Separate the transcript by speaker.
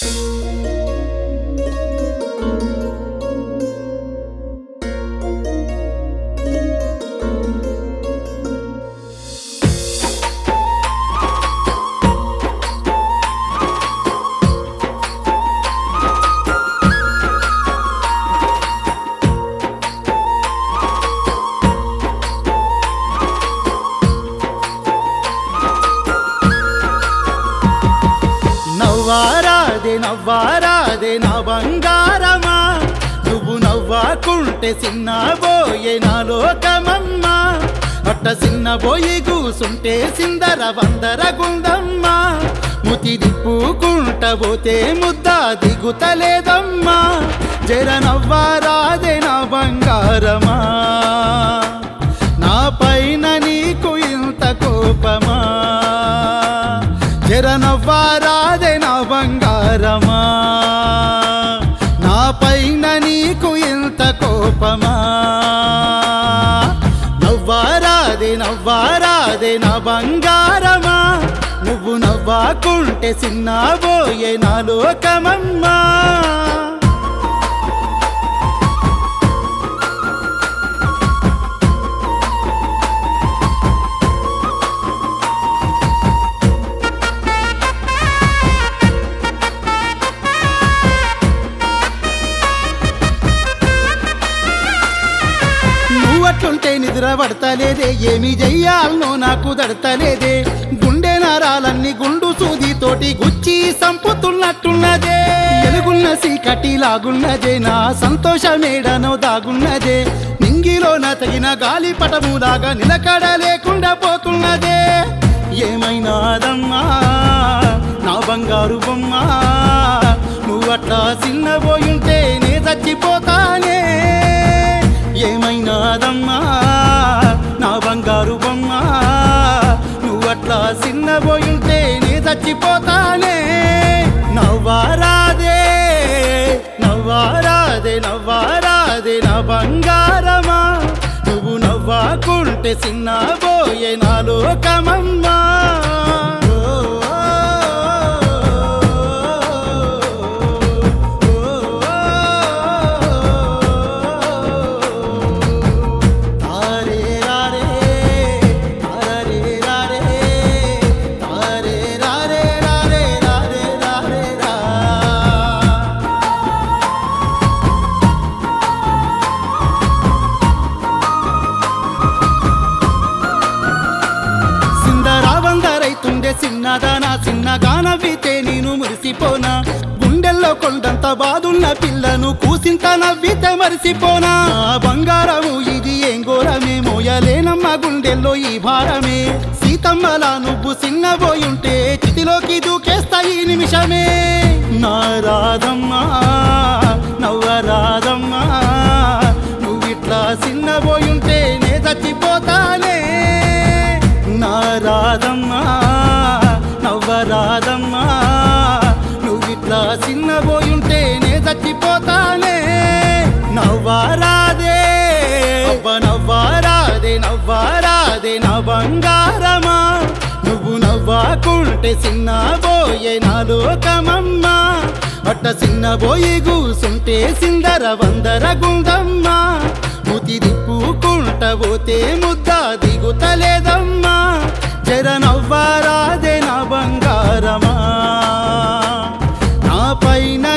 Speaker 1: నవ్వారాదే నవ్వారాదే నా బంగారమా నువ్వు నవ్వాకుంటే చిన్నబోయే నా లోకమమ్మా అట్ట చిన్నబోయి కూసుంటే సిందర వందర గుందమ్మా ముతి దిప్పుకుంట పోతే ముద్ద దిగుతలేదమ్మా జర నవ్వారాదే నా బంగారమా నా పైన నీకు ఇంత కోపమా జర నవ్వారాదే నా బంగారమా నా పైన నీకు ఇంత కోపమా నవ్వారాదే నవ్వారాదే నా బంగారమా నువ్వు నవ్వాకుంటే చిన్నబోయే నా లోకమమ్మా నువ్వట్లుంటే నిద్ర పడతలేదే ఏమి చెయ్యాలనో నాకు దడతలేదే గుండె నరాలన్నీ గుండు సూదితోటి గుచ్చి సంపుతున్నట్టున్నదే ఎలుగున్న సీకటి లాగున్నదే నా సంతోషమేడనో దాగున్నదే నింగిలోన తగిన గాలి పటములాగా నిలకడ లేకుండా పోతున్నదే ఏమైనాదమ్మా నా బంగారు బొమ్మ నువ్వట్లా చిన్నబోయుంటే నే చచ్చిపోతానే ఏమైనాదమ్మా నా బంగారు బొమ్మ నువ్వట్లా చిన్నబోయుంటే నే చచ్చిపోతానే నవ్వారాదే నవ్వారాదే నవ్వారాదే నా బంగారమా నువ్వు నవ్వాకుంటే చిన్నబోయే నా లోకమమ్మా తారే రారే తారే రారే తారే రారే రారే రారే రారే రా సిందరావందరైతుండే చిన్నదానా చిన్నగాన నవ్వితే నేను మురిసిపోనా గుండెల్లో కొండంత బాదున్న పిల్లను కూసింత నవ్వితే మరిసిపోనా ఆ బంగారము ఇది ఏం ఘోరమే మోయలేనమ్మ గుండెల్లో ఈ భారమే సీతమ్మలా నువ్వు చిన్నబోయుంటే చితిలోకి దూకేస్తా ఈ నిమిషమే నా రాధమ్మా నవ్వరాదమ్మా నువ్విట్లా చిన్నబోయుంటే నే చచ్చిపోతానే నా రాధమ్మా నవ్వరాదమ్మా నువ్విట్లా చిన్నబోయుంటే నే చచ్చిపోతానే నవ్వారాదే అబ్బ నవ్వారాదే నవ్వారాదే నా బంగారమా నువ్వు నవ్వాకుంటే చిన్నబోయే నా లోకమమ్మా అట్ట చిన్నబోయి కూసుంటే సిందర వందర గుందమ్మా ముతి దిప్పుకుంట పోతే ముద్ద దిగుతలేదమ్మా జర నవ్వారాదే నా బంగారమా నా పైన